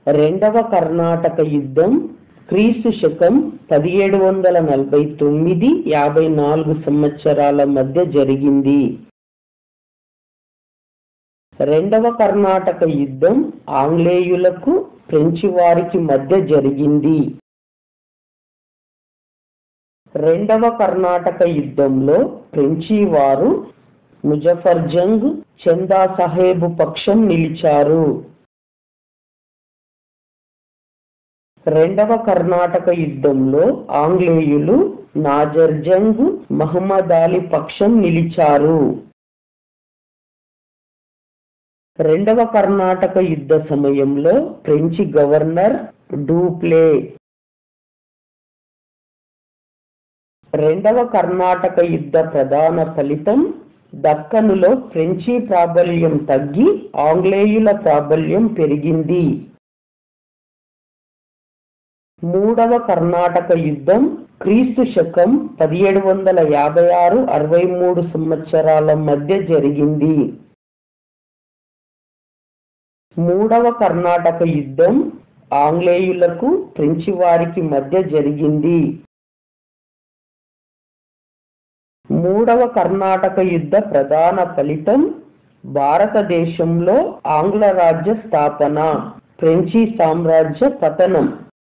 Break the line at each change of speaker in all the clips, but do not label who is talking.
రెండవ కర్ణాటక యుద్ధం క్రీస్తు శకం పదిహేడు వందల నలభై తొమ్మిది యాభై నాలుగు సంవత్సరాల మధ్య జరిగింది రెండవ కర్ణాటక యుద్ధం ఆంగ్లేయులకు ఫ్రెంచి వారికి మధ్య జరిగింది రెండవ కర్ణాటక యుద్ధంలో ఫ్రెంచి వారు ముజఫర్జంగ్ చందా సాహేబు పక్షం నిలిచారు రెండవ కర్ణాటక యుద్ధంలో ఆంగ్లేయులు నాజర్జంగ్ మహమ్మద్ అలీ పక్షం నిలిచారు రెండవ కర్ణాటక యుద్ధ సమయంలో ఫ్రెంచి గవర్నర్ డూప్లే రెండవ కర్ణాటక యుద్ధ ప్రధాన ఫలితం దక్కనులో ఫ్రెంచి ప్రాబల్యం తగ్గి ఆంగ్లేయుల ప్రాబల్యం పెరిగింది మూడవ కర్ణాటక యుద్ధం క్రీస్తు శకం పదిహేడు వందల యాభై ఆరు అరవై మూడు సంవత్సరాల మధ్య జరిగింది మూడవ కర్ణాటక యుద్ధం ఆంగ్లేయులకు ఫ్రెంచి వారికి మధ్య జరిగింది మూడవ కర్ణాటక యుద్ధ ప్రధాన ఫలితం భారతదేశంలో ఆంగ్ల రాజ్య స్థాపన ఫ్రెంచి సామ్రాజ్య పతనం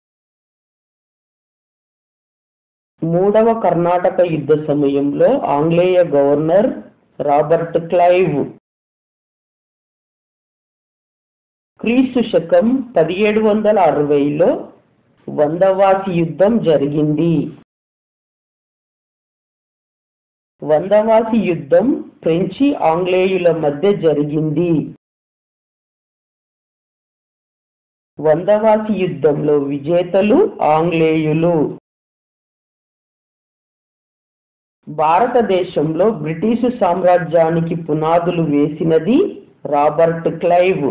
మూడవ కర్ణాటక యుద్ధ సమయంలో ఆంగ్లేయ గవర్నర్ రాబర్ట్ క్లైవ్ క్రీస్తు శకం పదిహేడు వందల అరవైలో వందవాసి యుద్ధం జరిగింది వందవాసి యుద్ధం ఫ్రెంచి ఆంగ్లేయుల మధ్య జరిగింది వందవాసి యుద్ధంలో విజేతలు ఆంగ్లేయులు భారతదేశంలో బ్రిటిషు సామ్రాజ్యానికి పునాదులు వేసినది రాబర్ట్ క్లైవ్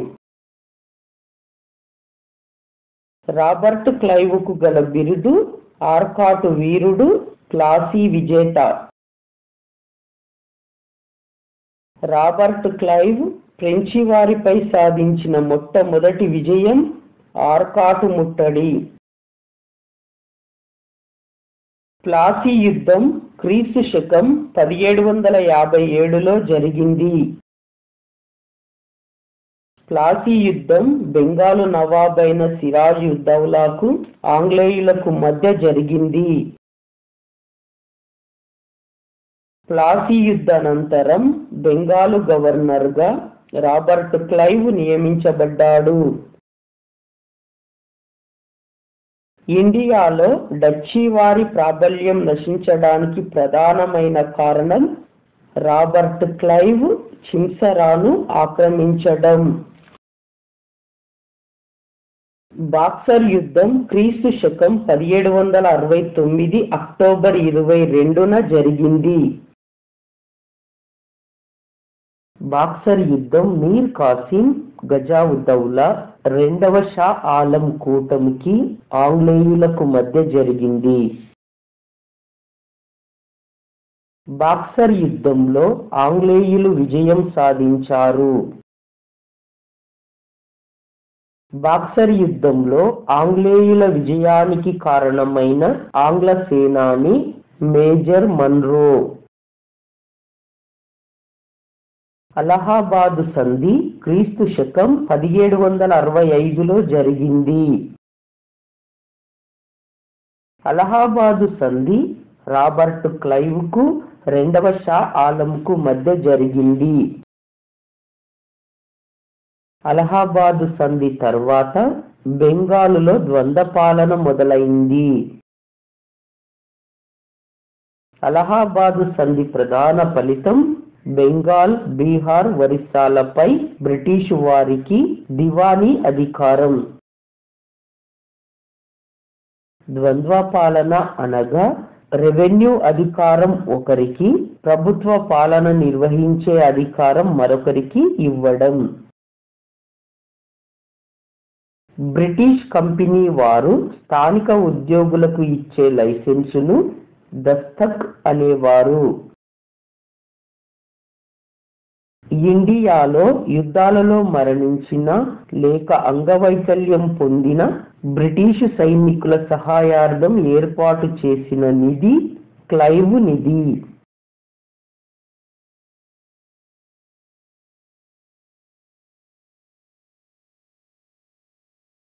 రాబర్ట్ క్లైవ్కు గల బిరుదు ఆర్కాటు వీరుడు క్లాసీ విజేత రాబర్ట్ క్లైవ్ ఫ్రెంచి వారిపై సాధించిన మొట్టమొదటి విజయం ఆర్కాటు ముట్టడి ప్లాసీ యుద్ధం క్రీస్తు శకం పదిహేడు వందల యాభై ఏడులో జరిగింది ప్లాసీ యుద్ధం బెంగాలు నవాబైన సిరాజ్ ఉద్దౌలాకు ఆంగ్లేయులకు మధ్య జరిగింది ప్లాసీ యుద్ధ అనంతరం బెంగాలు గవర్నర్గా రాబర్ట్ క్లైవ్ నియమించబడ్డాడు ఇండియాలో డచ్చి వారి ప్రాబల్యం నశించడానికి ప్రధానమైన కారణం రాబర్ట్ క్లైవ్ చింసరాను ఆక్రమించడం బాక్సర్ యుద్ధం క్రీస్తు శకం పదిహేడు వందల అరవై తొమ్మిది అక్టోబర్ ఇరవై రెండున జరిగింది బాక్సర్ యుద్ధం మీర్ కాసిం గజావుద్దౌలా రెండవ షా ఆలం కూటమికి ఆంగ్లేయులకు మధ్య జరిగింది బాక్సర్ యుద్ధంలో ఆంగ్లేయులు విజయం సాధించారు బాక్సర్ యుద్ధంలో ఆంగ్లేయుల విజయానికి కారణమైన ఆంగ్ల సేనాని మేజర్ మన్రో అలహాబాదు సంధి క్రీస్తు శకం పదిహేడు వందల అరవై ఐదులో జరిగింది అలహాబాదు సంధి రాబర్ట్ క్లైవ్కు రెండవ షా ఆలంకు మధ్య జరిగింది అలహాబాదు సంధి తర్వాత బెంగాలులో ద్వంద్వ పాలన మొదలైంది అలహాబాదు సంధి ప్రధాన ఫలితం బెంగాల్ బీహార్ ఒరిస్సాలపై బ్రిటిషు వారికి దివానీ అధికారం ద్వంద్వ పాలన అనగా రెవెన్యూ అధికారం ఒకరికి ప్రభుత్వ పాలన నిర్వహించే అధికారం మరొకరికి ఇవ్వడం బ్రిటిష్ కంపెనీ వారు స్థానిక ఉద్యోగులకు ఇచ్చే లైసెన్సును దస్తక్ అనేవారు ఇండియాలో యుద్ధాలలో మరణించిన లేక అంగవైకల్యం పొందిన బ్రిటిష్ సైనికుల సహాయార్థం ఏర్పాటు చేసిన నిధి క్లైవ్ నిధి